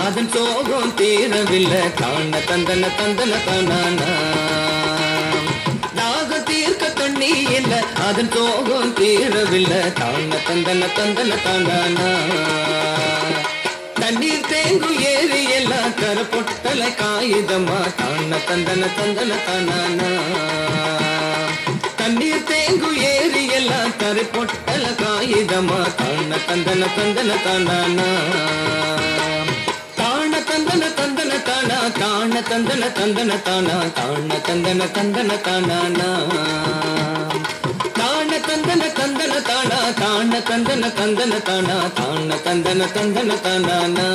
அதன் சோகம் தீரவில்லை தான தந்தன தந்தன தானானா தாக தீர்க்க தண்ணி இல்ல அதன் சோகம் தீரவில்லை தான தந்தன தந்தன தானானா தண்ணீர் தேங்கும் ஏரி எல்லாம் கர பொட்டலை காகிதமா தான தந்தன தந்தன தானானா தண்ணீர் தேங்கும் ஏரி எல்லாம் கரை பொட்டல காகிதமா தான தந்தன தந்தன தானானா தான தந்தன தந்தன தானா தான தந்தன தந்தன தானா தான தந்தன தந்தன தானானா தான தந்தன தந்தன தானா தான தந்தன தந்தன தானா தான தந்தன தந்தன தானானா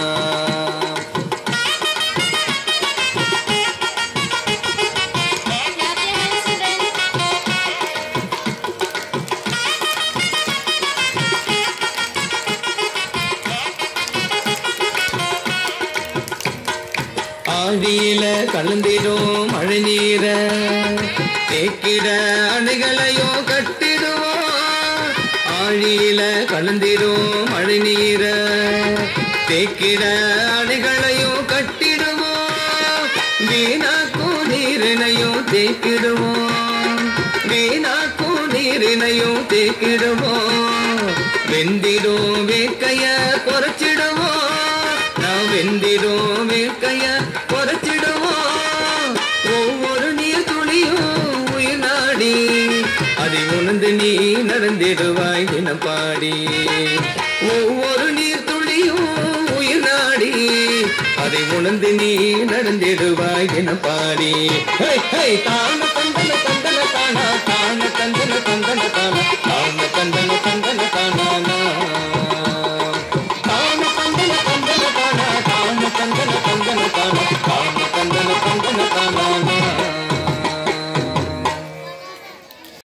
ஆழியில கலந்திடும் மழை நீர தேக்கிட அணைகளையோ கட்டிடுவோம் ஆழியில கலந்திடும் மழை நீர தேக்கிட அணைகளையோ கட்டிடுவோம் வீணாக்கும் நீரினையும் தேக்கிடுவோம் வீணாக்கும் நீரினையும் தேக்கிடுவோம் வெந்திடும் வேக்கைய குறைச்சிடுவோம் நாம் வெந்திடும் வேக்கைய குறைச்சிடுவோம் ஒவ்வொரு நீர் துளியும் உயிர் நாடி அதை உணர்ந்து நீ நடந்திடுவாய் தினம் பாடி ஒவ்வொரு நீர் துளியும் உயிர் நாடி அதை உணர்ந்து நீ நடந்திடுவாய் தினம் பாடி ஹை, ஹை, தான தந்தன தந்தன தானா தான தந்தன தந்தன